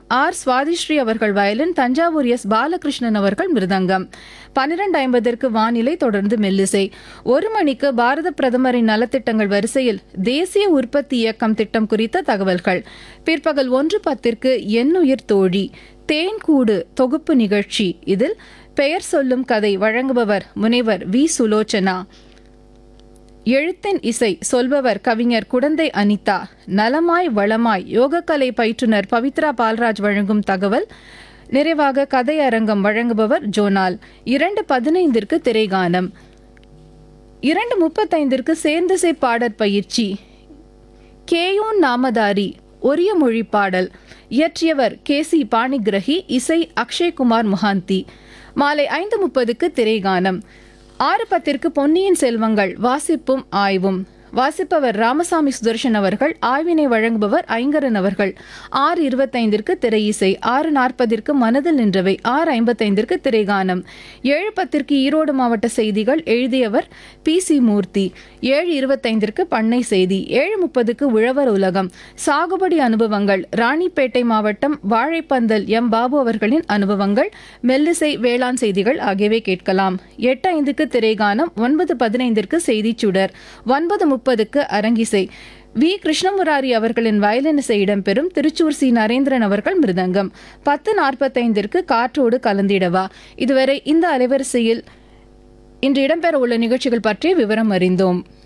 R Swathisri அவர்கள் violin Thanjavur S Balakrishnan அவர்கள் மிருதங்கம் பன்னிரண்டு ஐம்பதற்கு வானிலை தொடர்ந்து மெல்லிசை ஒரு மணிக்கு பாரத பிரதமரின் நலத்திட்டங்கள் வரிசையில் தேசிய உற்பத்தி இயக்கம் திட்டம் குறித்த தகவல்கள் பிற்பகல் ஒன்று பத்திற்கு எண்ணுயிர் தோழி தேன்கூடு தொகுப்பு நிகழ்ச்சி இதில் பெயர் சொல்லும் கதை வழங்குபவர் முனைவர் வி சுலோச்சனா எழுத்தின் இசை சொல்பவர் கவிஞர் குடந்தை அனிதா நலமாய் வளமாய் யோகக்கலை பயிற்றுனர் பவித்ரா பால்ராஜ் வழங்கும் தகவல் நிறைவாக கதை அரங்கம் வழங்குபவர் ஜோனால் இரண்டு பதினைந்திற்கு திரைகானம் இரண்டு முப்பத்தைந்திற்கு சேர்ந்திசை பாடற் பயிற்சி கேயூன் நாமதாரி ஒரிய மொழி பாடல் இயற்றியவர் கே சி பாணிகிரகி இசை அக்ஷய்குமார் முகாந்தி மாலை ஐந்து முப்பதுக்கு திரைகானம் ஆறு பத்திற்கு பொன்னியின் செல்வங்கள் வாசிப்பும் ஆய்வும் வாசிப்பவர் ராமசாமி சுதர்ஷன் அவர்கள் ஆய்வினை வழங்குபவர் ஐங்கரன் அவர்கள் ஆறு இருபத்தைந்திற்கு திரை இசை ஆறு நாற்பதிற்கு மனதில் நின்றவை ஆறு ஐம்பத்தைந்திற்கு திரைகானம் ஏழு பத்திற்கு ஈரோடு மாவட்ட செய்திகள் எழுதியவர் பி சி மூர்த்தி ஏழு இருபத்தைந்திற்கு பண்ணை செய்தி ஏழு முப்பதுக்கு உழவர் உலகம் சாகுபடி அனுபவங்கள் ராணிப்பேட்டை மாவட்டம் வாழைப்பந்தல் எம் பாபு அவர்களின் அனுபவங்கள் மெல்லிசை வேளாண் செய்திகள் ஆகியவை கேட்கலாம் எட்டு ஐந்துக்கு திரைகானம் ஒன்பது பதினைந்திற்கு செய்திச் சுடர் ஒன்பது முப்பதுக்கு அரங்கிசை வி கிருஷ்ணமுராரி அவர்களின் வயலின் இசை இடம்பெறும் திருச்சூர் சி நரேந்திரன் அவர்கள் மிருதங்கம் பத்து நாற்பத்தைந்திற்கு காற்றோடு கலந்திடவா இதுவரை இந்த அலைவரிசையில் இன்று இடம்பெற உள்ள நிகழ்ச்சிகள் பற்றிய விவரம் அறிந்தோம்